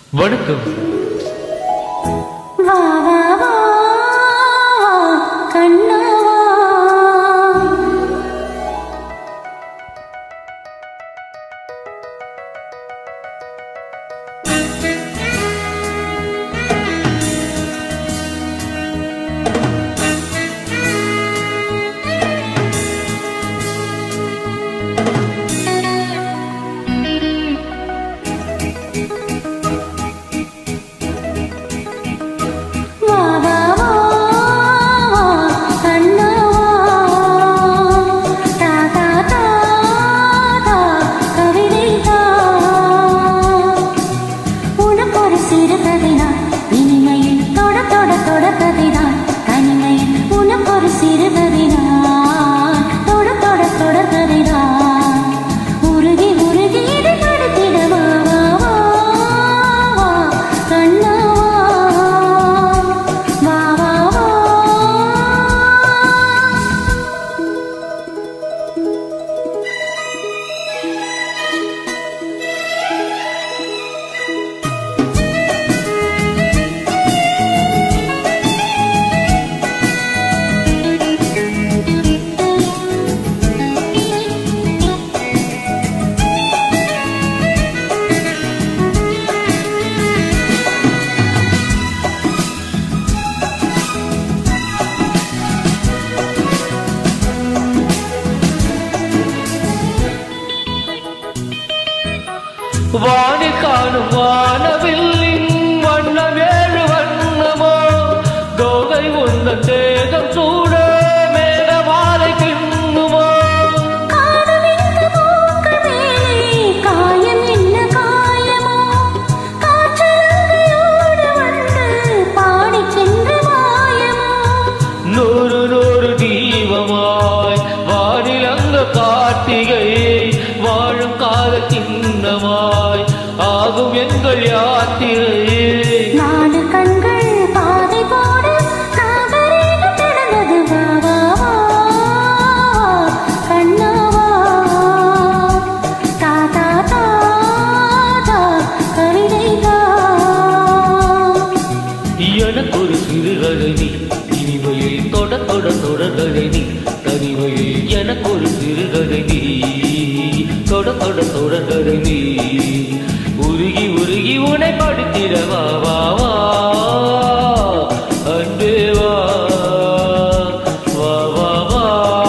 வணக்கம் வா வா வா கண்ணா வா வா வா வா கண்ணா வா தா தா தா தா கவிதை தா உனக்கு ஒரு சிறு கதைதான் இனிமையில் தொட தொட தொட கதைதான் தனிமையில் உனக்கு ஒரு சிறு கதைதான் தொட தொட தொட கதைதான் உருகி உருகி இதை படுத்திட வா வா வா வா கண்ணா வா வா வா வா வாணி காணும் வானவில்லின் வண்ணம் ஏழு வண்ணமோ தோகை உந்த தேகம் சூட மேக மாலை கிண்ணுமோ காதலிந்த மூக்கமே காயம் என்ன காயமோ காற்றலங்கையோடு வந்து பாடிச் சென்ற மாயமோ நூறு நூறு தீபமாய் வானில் அங்க கார்த்திகை வாழும் கால சின்னமாய் ஆகும் எங்கள் யாத்திரை நாலு கண்கள் பாதை போட நாகரீகம் நடந்தது வா வா வா கண்ணா வா தா தா தா தா கவிதை தா எனக்கு ஒரு சிறுகழனி இனிமையில் தொட தொட தொடர்களனி தனிமையில் எனக்கு ஒரு சிறுகழனி தொட தொட தொடர்களனி உருகி உருகி உனை படுத்திட வா வா வா அன்பே வா வா வா வா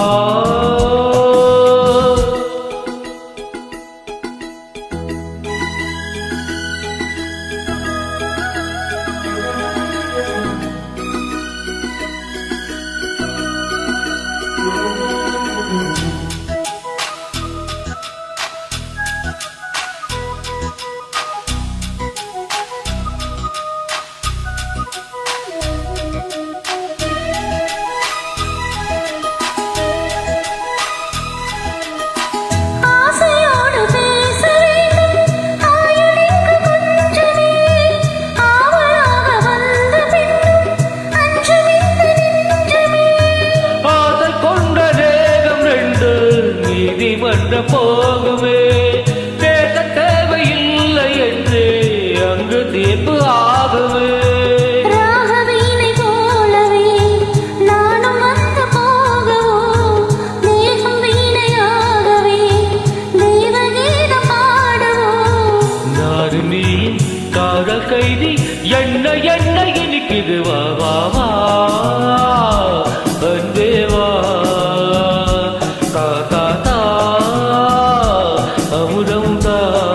ஆசையோடு பேச வேண்டும் ஆயுளிக்கு கொஞ்சமே ஆவலாக வந்த பின்னும் அஞ்சமிந்த நெஞ்சமே ஆசை கொண்ட தேகம் ரெண்டு நீதிமன்ற போகுமே பேச தேவையில்லை என்று அங்கு தீர்ப்பு ஆகுமே ராகவீணை போலவே நானும் வந்து போகவோ தேகம் வீணையாகவே தேவகீதம் பாடவோ நாடு நீ காதல் கைதி என்ன என்ன இனிக்குது வா வா வா அன்பே வா தா தா தா அமுதம் தா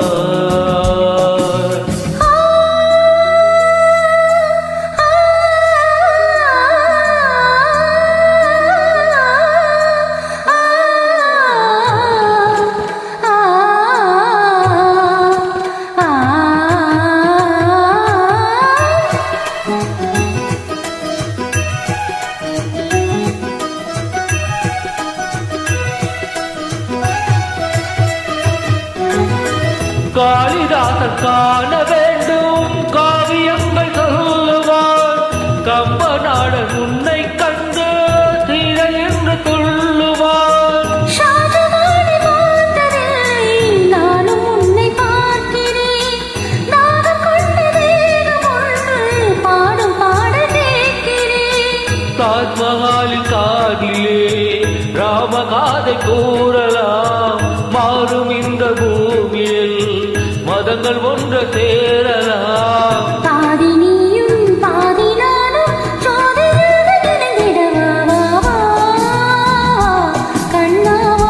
காளிதாசன் காண வேண்டும் காவியங்கள் சொல்லுவான் கம்பநாடன் உன்னை கண்டு தீர என்று துள்ளுவான் ஷாஜகானை பார்த்ததில்லை ஒன்று சேரலாம் பாதி நீயும் பாதி நானும் ஜோதியாக இணைந்திடவா வா வா கண்ணாவா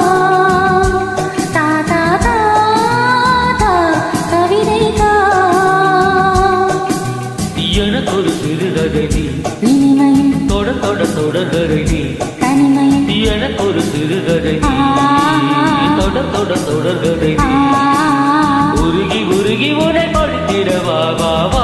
தா தா தா தா கவிதை தா எனக்கு ஒரு சிறுகதை நீ இனிமையில் தொட தொட தொடர்கதை நீ தனிமையில் எனக்கு ஒரு சிறுகதை நீ தொட தொட தொடர்கதை ஆ நீ உருகி உருகி உனை படுத்திட வா வா வா